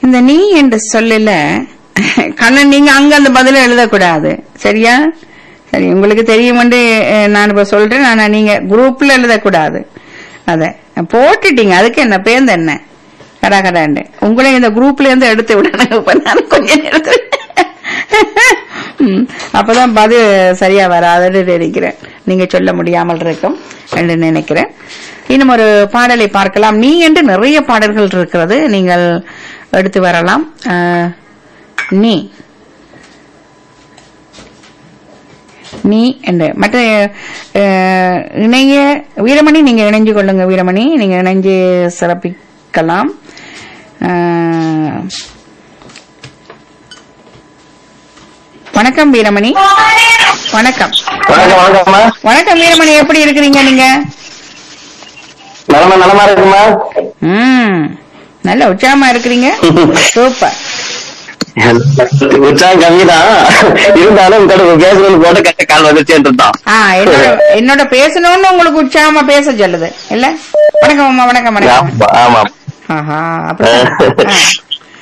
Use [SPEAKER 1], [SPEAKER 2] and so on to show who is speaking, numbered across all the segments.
[SPEAKER 1] இந்த நீ என்று சொல்லல கண்ணன் நீங்க அங்க அந்த பதில எழுதக்கூடாது சரியா சரி உங்களுக்கு தெரியும் நான் இப்ப சொல்றேன் ஆனா நீங்க குரூப்ல எழுதக்கூடாது அத போட்டுட்டீங்க அதுக்கு என்ன பேர்ந்து என்ன கடா கடாண்டு உங்களை இந்த குரூப்ல இருந்து எடுத்து விடணும் இப்ப நான் கொஞ்சம் நேரத்துல ம், அப்பதான் பதில் சரியா வராதுன்னு நினைக்கிறேன் நீங்க சொல்ல முடியாமல் இருக்கும் என்று நினைக்கிறேன் இன்னும் ஒரு பாடலை பார்க்கலாம் நீ என்று நிறைய பாடல்கள் இருக்கிறது நீங்கள் எடுத்து வரலாம் அஹ், நீ நீ என்று மற்ற அஹ், இணைய வீரமணி நீங்க இணைஞ்சு கொள்ளுங்க வீரமணி நீங்க இணைஞ்சு சிறப்பிக்கலாம் அஹ், வணக்கம் வீரமணி வணக்கம்
[SPEAKER 2] வணக்கம் வணக்கம்மா
[SPEAKER 1] வணக்கம் வீரமணி எப்படி இருக்கிறீங்க நீங்க
[SPEAKER 2] நலமா நலமா இருக்குமா
[SPEAKER 1] ம் நல்ல உற்சாகமா இருக்கிறீங்க சூப்பர்
[SPEAKER 2] உற்சாகம் கம்மிதான் இருந்தாலும் கூட பேசணும்னு போட்டு கட்ட கால் வந்துச்சேன்றான்
[SPEAKER 1] ஆ என்னோட என்னோட பேசணும்னு உங்களுக்கு உற்சாகமா பேச சொல்லுது இல்ல வணக்கம் அம்மா வணக்கம் வணக்கம்
[SPEAKER 2] ஆமா
[SPEAKER 1] ஆஹா அப்படிதான் ஆ.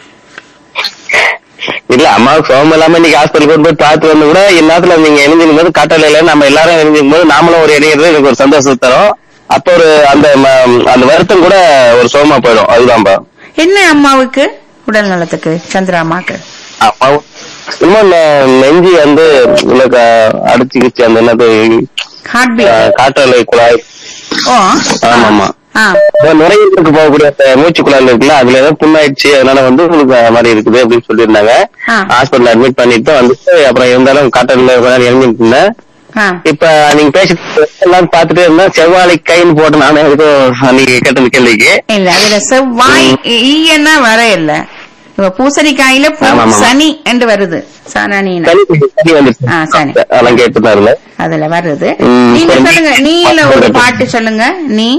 [SPEAKER 2] இல்ல அம்மாவுக்கு சோகம் இல்லாம இன்னைக்கு ஹாஸ்பிட்டல் கொண்டு போய் பார்த்து வந்து கூட இந்நேரத்துல நீங்க இணைஞ்சிருக்கும் போது காட்டலையில நம்ம எல்லாரும் இணைஞ்சிருக்கும் போது நாமளும் ஒரு இணையிறது எனக்கு ஒரு சந்தோஷம் தரும் அப்ப ஒரு அந்த ம- அந்த வருத்தம் கூட ஒரு சோகமா போயிடும் அதுதான்பா
[SPEAKER 1] என்ன அம்மாவுக்கு உடல் நலத்துக்கு சந்திரா அம்மாக்கு
[SPEAKER 2] அம்மாவும் இன்னும் நெ- நெஞ்சு வந்து உனக்கு அடிச்சுக்கிச்சு அந்த என்னது
[SPEAKER 1] ஹார்ட் பீட்
[SPEAKER 2] அஹ், காற்றலை குழாய்
[SPEAKER 1] ஓ
[SPEAKER 2] ஆமாமா
[SPEAKER 1] ஆ
[SPEAKER 2] இப்போ நுரையீரலுக்கு போகக்கூடிய அந்த மூச்சு குழாயில் இருக்குல்ல அதுல ஏதோ புண்ணாயிடுச்சு அதனால வந்து உங்களுக்கு அது மாதிரி இருக்குது அப்படின்னு சொல்லியிருந்தாங்க
[SPEAKER 1] ஆ.
[SPEAKER 2] ஹாஸ்பிட்டல் அட்மிட் பண்ணிட்டு வந்துட்டு அப்புறம் இருந்தாலும் காட்டல இறங்கிட்டு இருந்தேன்
[SPEAKER 1] ஆ
[SPEAKER 2] இப்ப நீங்க பேசிட்டு எல்லாம் பாத்துட்டே இருந்தேன் செவ்வாழை கைன்னு போட்டு நானே ஏதோ நீங்க கேட்ட கேள்விக்கு
[SPEAKER 1] இல்ல அதுல செவ்வாய் ஈயன்னா வர இல்ல இப்ப பூசணிக்காயில பூ
[SPEAKER 2] ஆமா, ஆமா.
[SPEAKER 1] சனி என்று வருது சனனின்னு
[SPEAKER 2] சனி சனி வந்துச்சு
[SPEAKER 1] ஆ, சனி.
[SPEAKER 2] அதெல்லாம் கேட்டு தான் இருந்தேன்
[SPEAKER 1] அதுல வருது
[SPEAKER 2] ம்,
[SPEAKER 1] நீங்க
[SPEAKER 2] சரி.
[SPEAKER 1] சொல்லுங்க நீல ஒரு பாட்டு சொல்லுங்க நீ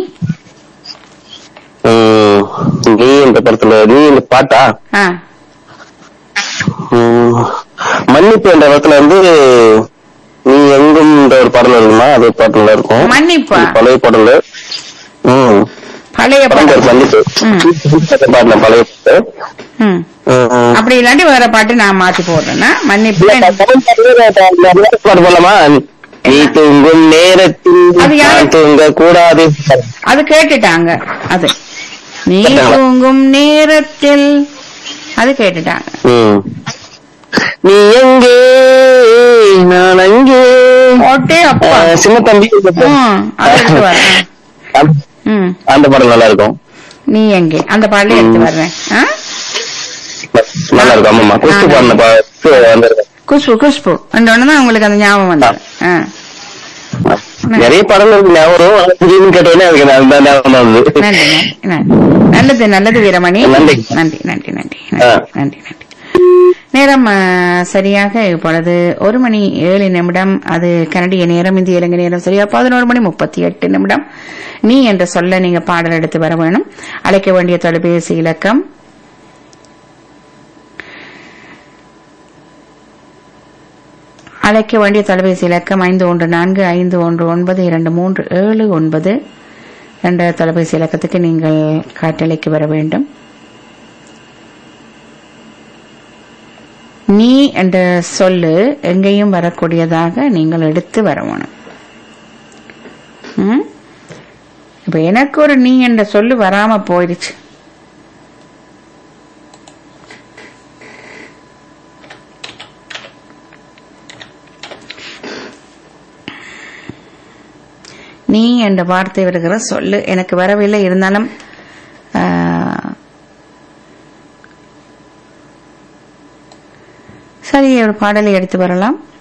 [SPEAKER 2] உம், நீ இந்த படத்துல நீ இந்த பாட்டா
[SPEAKER 1] ஆ
[SPEAKER 2] உம், மன்னிப்பு என்ற இடத்துல வந்து நீ எங்கும் ஒரு பாடல் இருக்குமா அது ஒரு பாட்டுல இருக்கும்
[SPEAKER 1] மன்னிப்பா?
[SPEAKER 2] இது பழைய பாடல் ம்
[SPEAKER 1] பழைய
[SPEAKER 2] படம் பேர்
[SPEAKER 1] பாட்டு
[SPEAKER 2] மன்னிப்பு
[SPEAKER 1] ம்.
[SPEAKER 2] பாடின பழைய பாட்டு
[SPEAKER 1] ம்.
[SPEAKER 2] ம், ம்.
[SPEAKER 1] அப்படி இல்லாட்டி வேற பாட்டு நான் மாத்தி போடுறேன்னா மன்னிப்பு
[SPEAKER 2] இல்ல, தமிழ் பாட்டுல ஒரு பாட்டு போடலாமா நீ தூங்கும் நேரத்தில்
[SPEAKER 1] அது யாரு?
[SPEAKER 2] நான் தூங்க கூடாது
[SPEAKER 1] அது கேட்டுட்டாங்க அது நீ
[SPEAKER 2] கேட்டாங்களா?
[SPEAKER 1] தூங்கும் நேரத்தில் அது கேட்டுட்டாங்க
[SPEAKER 2] ம். நீ எங்கே நான் அங்கே
[SPEAKER 1] ஓட்டே அப்பா
[SPEAKER 2] அஹ், சின்ன தம்பி
[SPEAKER 1] ம், அது எடுத்து வரேன்
[SPEAKER 2] அந்த-
[SPEAKER 1] ம்
[SPEAKER 2] அந்த படம் நல்லா இருக்கும்
[SPEAKER 1] நீ எங்கே அந்த பாடல எடுத்து வர்றேன் ஆ?
[SPEAKER 2] நல்லா இருக்கும் ஆமாமா குஸ்து
[SPEAKER 1] ஆ.
[SPEAKER 2] பாடின பாட்டு வந்திருக்கும்
[SPEAKER 1] குஷ்பு குஷ்பு தான் உங்களுக்கு அந்த ஞாபகம் வந்தது ஆ.
[SPEAKER 2] நிறைய படம் இருக்கு ஞாபகம் வரும். ஆனா திடீர்னு கேட்டோடனே அதுக்கு நான் அந்த ஞாபகம் தான் வந்தது.
[SPEAKER 1] நன்றி நன்றி நன்றி நல்லது நல்லது வீரமணி
[SPEAKER 2] நன்றி.
[SPEAKER 1] நன்றி நன்றி நன்றி
[SPEAKER 2] ஆ.
[SPEAKER 1] நன்றி நன்றி நேரம் ஆ, சரியாக இப்பொழுது ஒரு மணி ஏழு நிமிடம் அது கனடிய நேரம் இந்திய இலங்கை நேரம் சரியா பதினோரு மணி முப்பத்தி எட்டு நிமிடம் நீ என்ற சொல்ல நீங்க பாடல் எடுத்து வர வேணும் அழைக்க வேண்டிய தொலைபேசி இலக்கம் அழைக்க வேண்டிய தொலைபேசி இலக்கம் ஐந்து ஒன்று நான்கு ஐந்து ஒன்று ஒன்பது இரண்டு மூன்று ஏழு ஒன்பது என்ற தொலைபேசி இலக்கத்துக்கு நீங்கள் காட்டலைக்கு வர வேண்டும் நீ என்ற சொல்லு எங்கேயும் வரக்கூடியதாக நீங்கள் எடுத்து வரணும் ம்? இப்ப எனக்கு ஒரு நீ என்ற சொல்லு வராம போயிடுச்சு நீ என்ற வார்த்தை வருகிற சொல்லு எனக்கு வரவில்லை இருந்தாலும் ஆ, சரி ஒரு பாடலை எடுத்து வரலாம்